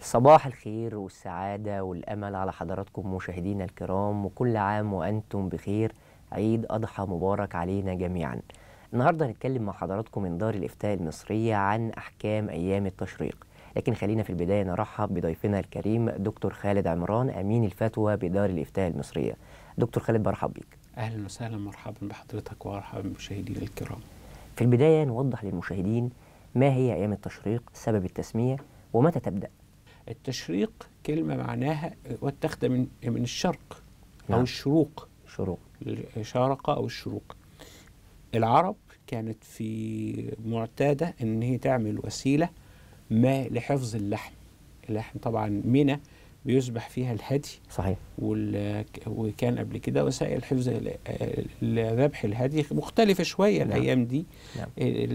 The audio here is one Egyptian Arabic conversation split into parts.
صباح الخير والسعادة والأمل على حضراتكم مشاهدينا الكرام وكل عام وأنتم بخير عيد أضحى مبارك علينا جميعا النهاردة هنتكلم مع حضراتكم من دار الإفتاء المصرية عن أحكام أيام التشريق لكن خلينا في البداية نرحب بضيفنا الكريم دكتور خالد عمران أمين الفتوى بدار الإفتاء المصرية دكتور خالد برحب بيك اهلا وسهلا مرحبا بحضرتك ومرحبا بمشاهدينا الكرام في البداية نوضح للمشاهدين ما هي أيام التشريق سبب التسمية ومتى تبدأ التشريق كلمه معناها واتخذ من من الشرق نعم. او الشروق شروق شارق او الشروق العرب كانت في معتاده ان هي تعمل وسيله ما لحفظ اللحم اللحم طبعا منى بيذبح فيها الهدي صحيح وال- وكان قبل كده وسائل حفظ ال- ال- ذبح الهدي مختلفة شوية نعم. الأيام دي نعم.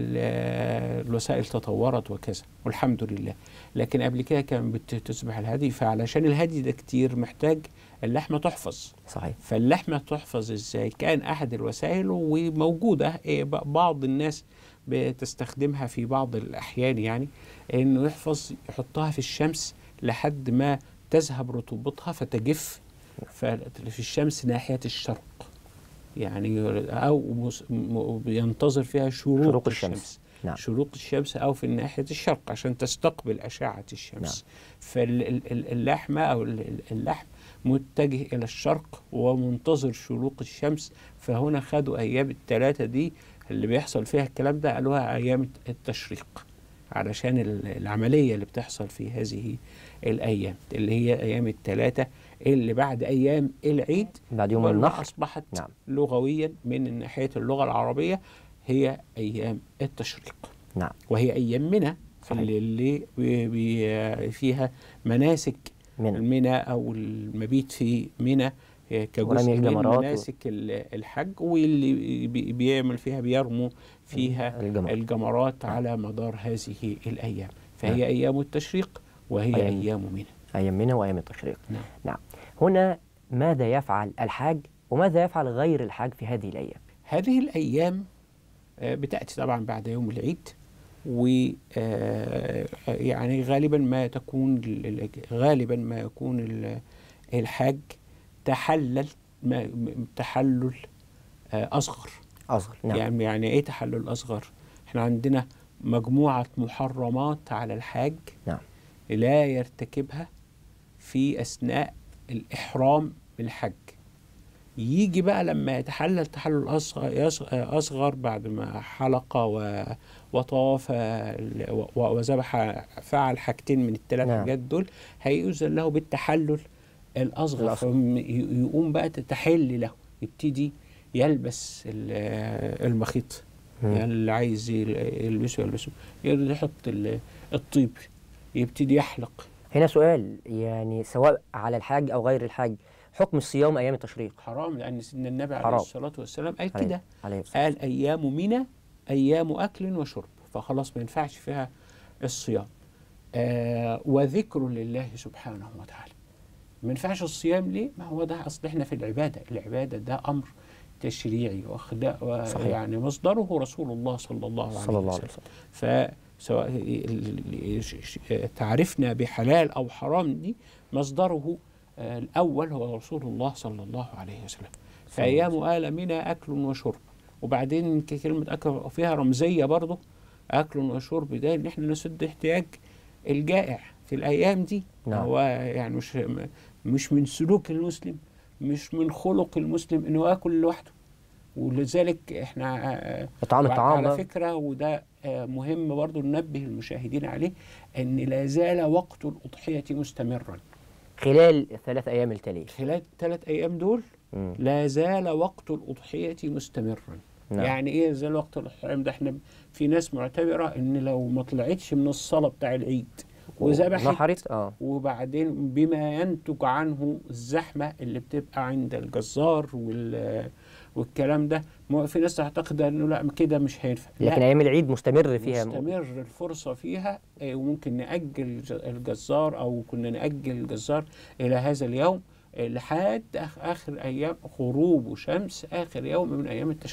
ال- الوسائل تطورت وكذا والحمد لله لكن قبل كده كان بتذبح الهدي فعلشان الهدي ده كتير محتاج اللحمة تحفظ صحيح فاللحمة تحفظ ازاي كان أحد الوسائل وموجودة إيه، ب- بعض الناس بتستخدمها في بعض الأحيان يعني إنه يحفظ يحطها في الشمس لحد ما تذهب رطوبتها فتجف ف- في الشمس ناحية الشرق يعني أو مس- م- ينتظر فيها شروق, شروق الشمس. نعم. شروق الشمس أو في ناحية الشرق عشان تستقبل أشعة الشمس فاللحمة أو ال- ال- اللحم متجه إلى الشرق ومنتظر شروق الشمس فهنا خدوا أيام الثلاثة دي اللي بيحصل فيها الكلام ده قالوها أيام التشريق علشان ال- العملية اللي بتحصل في هذه الأيام اللي هي أيام الثلاثة اللي بعد أيام العيد بعد يوم واللي النحر أصبحت نعم. لغويا من ناحية اللغة العربية هي أيام التشريق نعم وهي أيام منى صحيح. اللي, اللي بي- بي- فيها مناسك من المنى او المبيت في منى ورمي كجزء من الجمرات و- مناسك ال- الحج واللي بي- بيعمل فيها بيرموا فيها الجمرات. الجمرات على مدار هذه الايام فهي نعم. ايام التشريق وهي أيام. ايام منى أيام منى وأيام التشريق نعم. نعم هنا ماذا يفعل الحاج وماذا يفعل غير الحاج في هذه الأيام هذه الايام آه، بتاتي طبعا بعد يوم العيد و آه، يعني غالبا ما تكون ال- غالبا ما يكون ال- الحاج تحلل ما- م- تحلل آه، اصغر أصغر نعم يعني يعني ايه تحلل اصغر احنا عندنا مجموعه محرمات على الحاج نعم لا يرتكبها في اثناء الاحرام بالحج يجي بقى لما يتحلل تحلل اصغر يص- اصغر بعد ما حلق و- وطاف ال- و- وذبح فعل حاجتين من الثلاث نعم. حاجات دول هيؤذن له بالتحلل الاصغر الأصغر. فم- ي- يقوم بقى تتحل له يبتدي يلبس ال- المخيط مم. يعني اللي عايز يل- يلبسه يلبسه يقدر يحط ال- الطيب يبتدي يحلق هنا سؤال يعني سواء على الحاج أو غير الحاج حكم الصيام أيام التشريق حرام لان سيدنا النبي عليه حرام. الصلاه والسلام قال عليه- كده عليه الصلاة قال ايام منى ايام اكل وشرب فخلاص ما ينفعش فيها الصيام آه وذكر لله سبحانه وتعالى ما ينفعش الصيام ليه ما هو ده اصل احنا في العباده العباده ده امر تشريعي واخلاق صحيح. يعني مصدره رسول الله صلى الله عليه صلى الله عليه وسلم وسلم فسواء ال- ال- ش- ش- تعرفنا بحلال او حرام دي مصدره آه، الاول هو رسول الله صلى الله عليه وسلم صلى الله عليه فايام ال منى اكل وشرب وبعدين ك- كلمه اكل فيها رمزيه برضه اكل وشرب ده ان احنا نسد احتياج الجائع في الايام دي نعم. هو يعني مش م- مش من سلوك المسلم مش من خلق المسلم انه ياكل لوحده ولذلك احنا آه، إطعام الطعام على ده فكرة وده آه، مهم برضو ننبه المشاهدين عليه أن لا زال وقت الأضحية مستمرا خلال الثلاث أيام التالية خلال الثلاث أيام دول مم. لا زال وقت الأضحية مستمرا نعم. يعني إيه زال وقت الأضحية ده احنا في ناس معتبرة أن لو ما طلعتش من الصلاة بتاع العيد وذبحت نحرت اه وبعدين بما ينتج عنه الزحمة اللي بتبقى عند الجزار وال والكلام ده ما في ناس تعتقد انه لا كده مش هينفع لا، لكن أيام العيد مستمر فيها مستمر الفرصة فيها آه، وممكن نأجل ج- الجزار أو كنا نأجل الجزار إلى هذا اليوم آه، لحد آخ- آخر أيام غروب شمس آخر يوم من أيام التشريق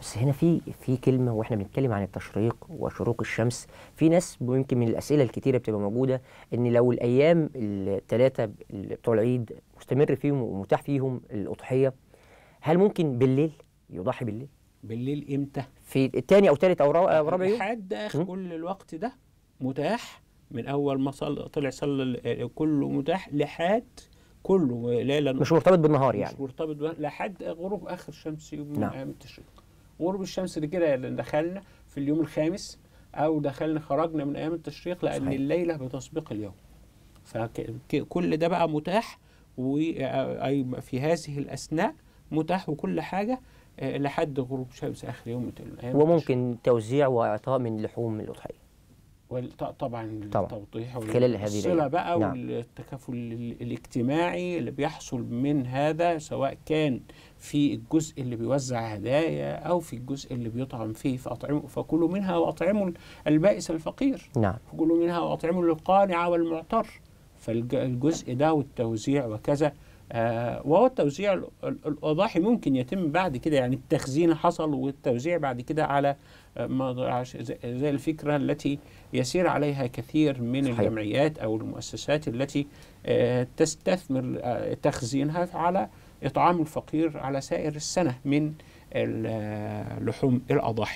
بس هنا في في كلمه واحنا بنتكلم عن التشريق وشروق الشمس في ناس يمكن من الاسئله الكتيره بتبقى موجوده ان لو الايام الثلاثه بتوع العيد مستمر فيهم ومتاح فيهم الاضحيه هل ممكن بالليل يضحي بالليل بالليل امتى في الثاني او ثالث او رابع أو رابع يوم لحد اخر مم. كل الوقت ده متاح من اول ما صل طلع صلى ال- كله متاح لحد كله ليلا مش مرتبط بالنهار يعني مش مرتبط بها لحد غروب اخر شمس يوم من نعم. ايام التشريق غروب الشمس دي كده اللي دخلنا في اليوم الخامس او دخلنا خرجنا من ايام التشريق لان صحيح. الليله بتسبق اليوم فكل ده بقى متاح وأي في هذه الاثناء متاح وكل حاجه آه، لحد غروب شمس اخر يوم من أيام التشريق. وممكن توزيع واعطاء من لحوم الاضحيه والط- طبعا طبعا. التوضيح خلال هذه والصلة الأيام. بقى نعم. والتكافل ال- الاجتماعي اللي بيحصل من هذا سواء كان في الجزء اللي بيوزع هدايا أو في الجزء اللي بيطعم فيه فأطعموا فكلوا منها وأطعموا البائس الفقير نعم كلوا منها وأطعموا القانع والمعتر فالجزء ده والتوزيع وكذا آه وهو التوزيع ال- ال- الأضاحي ممكن يتم بعد كده يعني التخزين حصل والتوزيع بعد كده على آه، ما عش- زي زي الفكرة التي يسير عليها كثير من صحيح. الجمعيات أو المؤسسات التي آه تستثمر آه تخزينها على إطعام الفقير على سائر السنة من ال- آه، لحوم الأضاحي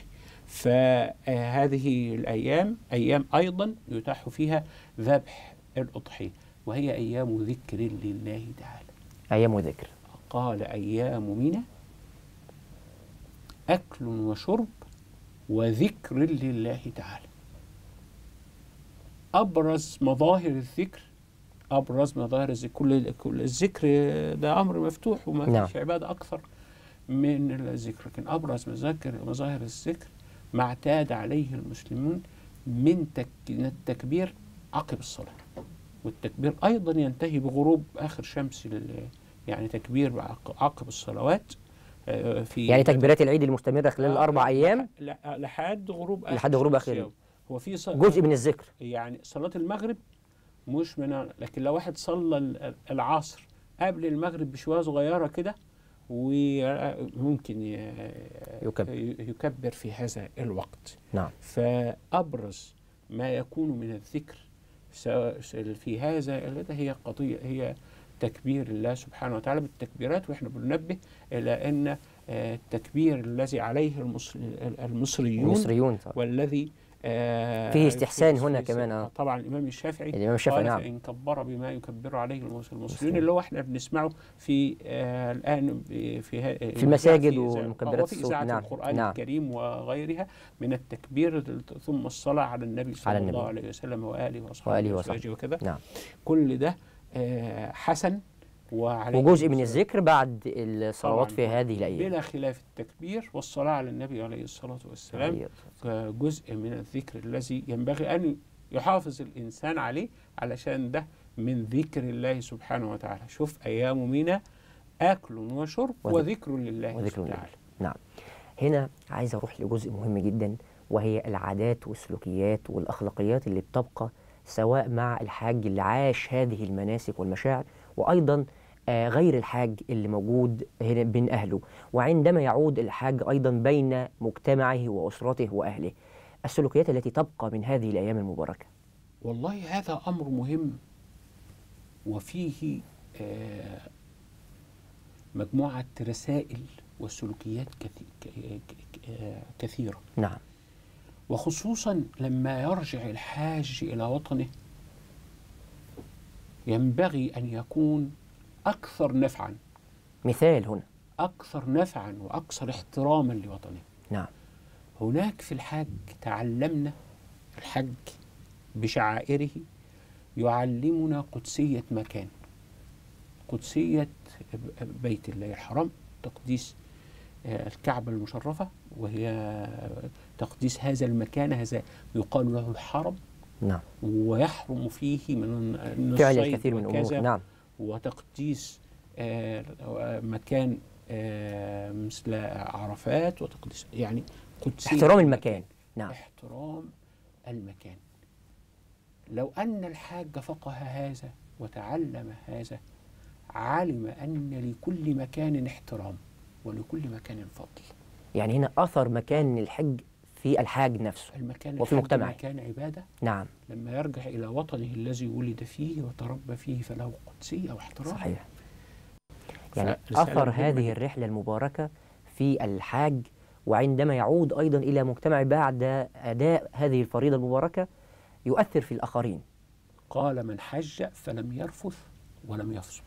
فهذه الأيام أيام أيضا يتاح فيها ذبح الأضحية وهي أيام ذكر لله تعالى ايام وذكر قال أيام منى أكل وشرب وذكر لله تعالى أبرز مظاهر الذكر أبرز مظاهر الذكر كل كل الذكر ده أمر مفتوح وما نعم. فيش عبادة أكثر من الذكر لكن أبرز مذاكر مظاهر الذكر ما اعتاد عليه المسلمون من تك من التكبير عقب الصلاة والتكبير أيضا ينتهي بغروب آخر شمس ال- يعني تكبير عق- عقب الصلوات آه، في يعني تكبيرات العيد المستمره خلال آه، الاربع لح- ايام لح- لحد غروب آخر لحد غروب شمس آخر يوم. هو في ص- جزء من الذكر يعني صلاة المغرب مش من لكن لو واحد صلى ال- العصر قبل المغرب بشوية صغيرة كده وممكن ي- يكبر. يكبر في هذا الوقت نعم فأبرز ما يكون من الذكر سواء في هذا الذي هي قضية هي تكبير الله سبحانه وتعالى بالتكبيرات واحنا بننبه الى ان آه، التكبير الذي عليه المصري المصريون المصريون طبعا. والذي آه، فيه استحسان في- هنا في- كمان، آه. طبعا الامام الشافعي الامام الشافعي قال نعم فإن كبر بما يكبر عليه المص- المصريون المصريون. اللي هو احنا بنسمعه في آه الآن ب- في ها- في المساجد في إذاعة- والمكبرات آه، وفي الصوت. إذاعة نعم، القرآن نعم. الكريم وغيرها من التكبير ثم الصلاة على النبي صلى على الله النبي. عليه وسلم وآله وصحبه وآله وأزواجه وكذا نعم كل ده آه حسن وعليه وجزء من الصلاة الذكر بعد الصلوات طبعاً. في هذه الايام بلا خلاف التكبير والصلاة على النبي عليه الصلاة والسلام عليه جزء من الذكر الذي ينبغي أن يحافظ الإنسان عليه علشان ده من ذكر الله سبحانه وتعالى شوف أيام منى أكل وشرب وذكر. وذكر لله وذكر لله. تعالى نعم هنا عايز اروح لجزء مهم جدا وهي العادات والسلوكيات والاخلاقيات اللي بتبقى سواء مع الحاج اللي عاش هذه المناسك والمشاعر وايضا آه، غير الحاج اللي موجود هنا بين اهله وعندما يعود الحاج ايضا بين مجتمعه واسرته واهله السلوكيات التي تبقى من هذه الايام المباركه والله هذا أمر مهم وفيه آه، مجموعة رسائل وسلوكيات كثي- ك- ك- آه، كثيرة نعم وخصوصا لما يرجع الحاج إلى وطنه ينبغي أن يكون أكثر نفعا مثال هنا أكثر نفعا وأكثر احتراما لوطنه نعم هناك في الحج تعلمنا الحج بشعائره يعلمنا قدسية مكان قدسية بيت الله الحرام تقديس آه، الكعبة المشرفة وهي تقديس هذا المكان هذا يقال له الحرم نعم ويحرم فيه من الصيد فعل الكثير من وكذا الامور نعم وتقديس آه، مكان آه، مثل عرفات وتقديس يعني قدسية احترام المكان نعم احترام المكان لو أن الحاج فقه هذا وتعلم هذا علم أن لكل مكان احترام ولكل مكان فضل يعني هنا أثر مكان الحج في الحاج نفسه المكان وفي الحج مجتمعه. مكان عبادة نعم لما يرجع إلى وطنه الذي ولد فيه وتربى فيه فله قدسية واحترام صحيح يعني فرسالة أثر مهمة هذه جداً. الرحلة المباركة في الحاج وعندما يعود أيضا إلى مجتمع بعد أداء هذه الفريضة المباركة يؤثر في الآخرين قال من حج فلم يرفث ولم يفسق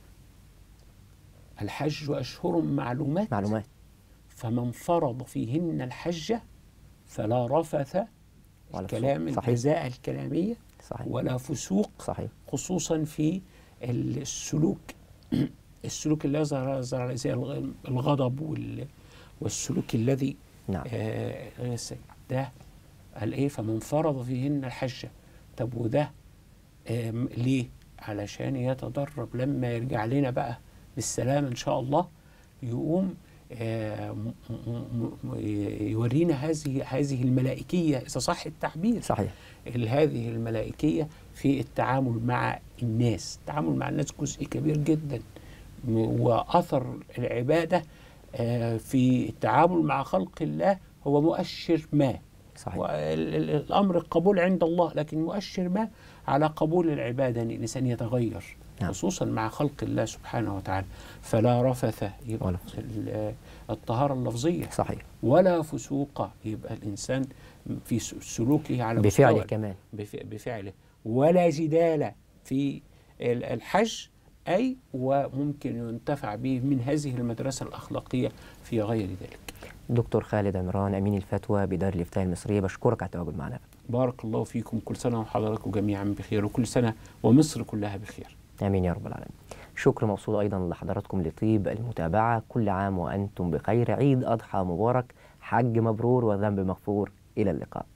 الحج أشهر معلومات معلومات فمن فرض فيهن الحج فلا رفث ولا الكلام فسوق. صحيح. الجزاء الكلامية صحيح ولا فسوق صحيح خصوصا في السلوك السلوك اللي يظهر يظهر زي الغ- الغضب وال- والسلوك الذي نعم آه، غير السيء. ده قال ايه فمن فرض فيهن الحج طب وده آم، ليه علشان يتدرب لما يرجع لنا بقى بالسلام ان شاء الله يقوم آه، م- م- م- يورينا هذه هذه الملائكيه اذا صح التعبير صحيح ال- هذه الملائكية في التعامل مع الناس التعامل مع الناس جزء كبير جدا م- وأثر العبادة آه، في التعامل مع خلق الله هو مؤشر ما صحيح وال- ال- الأمر القبول عند الله لكن مؤشر ما على قبول العبادة أن الإنسان يتغير نعم. خصوصا مع خلق الله سبحانه وتعالى فلا رفث يبقى ولا فسوق. ال- الطهارة اللفظية صحيح ولا فسوق يبقى الإنسان في س- سلوكه على بفعله مستوى كمان بف- بفعله ولا جدال في ال- الحج أي وممكن ينتفع به من هذه المدرسة الأخلاقية في غير ذلك دكتور خالد عمران أمين الفتوى بدار الإفتاء المصرية بشكرك على التواجد معنا بارك الله فيكم كل سنة وحضراتكم جميعا بخير وكل سنة ومصر كلها بخير آمين يا رب العالمين شكر موصول أيضا لحضراتكم لطيب المتابعة كل عام وأنتم بخير عيد أضحى مبارك حج مبرور وذنب مغفور إلى اللقاء